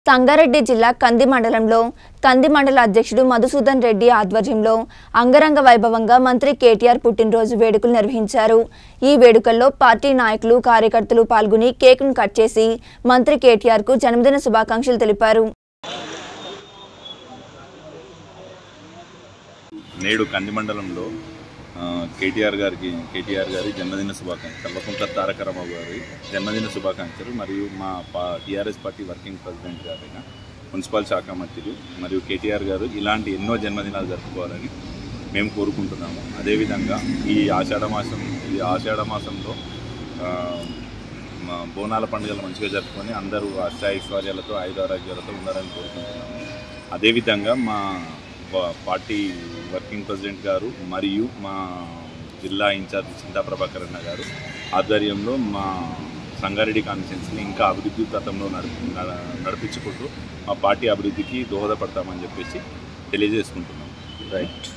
సంగారెడ్డి జిల్లా కంది మండలంలో కంది మండల అధ్యక్షుడు మధుసూదన్ రెడ్డి ఆధ్వర్యంలో అంగరంగ వైభవంగా మంత్రి కేటీఆర్ పుట్టినరోజు వేడుకలు నిర్వహించారు ఈ వేడుకల్లో పార్టీ నాయకులు కార్యకర్తలు పాల్గొని కేక్ను కట్ చేసి మంత్రి కేటీఆర్కు జన్మదిన శుభాకాంక్షలు తెలిపారు నేడు కంది మండలంలో ఆ, కేటీఆర్ గారికి కేటీఆర్ గారి జన్మదిన శుభాకాంక్షలు కల్వకుంట్ల తారక రామారావు గారి జన్మదిన శుభాకాంక్షలు మరియు మా పా టీఆర్ఎస్ పార్టీ వర్కింగ్ ప్రెసిడెంట్ గారైన మున్సిపల్ శాఖ మంత్రులు మరియు కేటీఆర్ గారు ఇలాంటి ఎన్నో జన్మదినాలు జరుపుకోవాలని మేము కోరుకుంటున్నాము అదేవిధంగా ఈ ఆషాఢ మాసం ఈ ఆషాఢ మాసంలో ఆ, మా బోనాల పండుగలు మంచిగా జరుపుకొని అందరూ అష్టాైశ్వర్యాలతో ఆయుధారోగ్యాలతో ఉండాలని కోరుకుంటున్నాము అదేవిధంగా మా పా- పార్టీ వర్కింగ్ ప్రెసిడెంట్ గారు మరియు మా జిల్లా ఇన్ఛార్జ్ చింతా ప్రభాకర్ అన్న గారు ఆధ్వర్యంలో మా సంగారెడ్డి కాన్స్టిట్యున్సీని ఇంకా అభివృద్ధి పథంలో నడిపి నడ- నడిపించుకుంటూ మా పార్టీ అభివృద్ధికి దోహదపడతామని చెప్పేసి తెలియజేసుకుంటున్నాం రైట్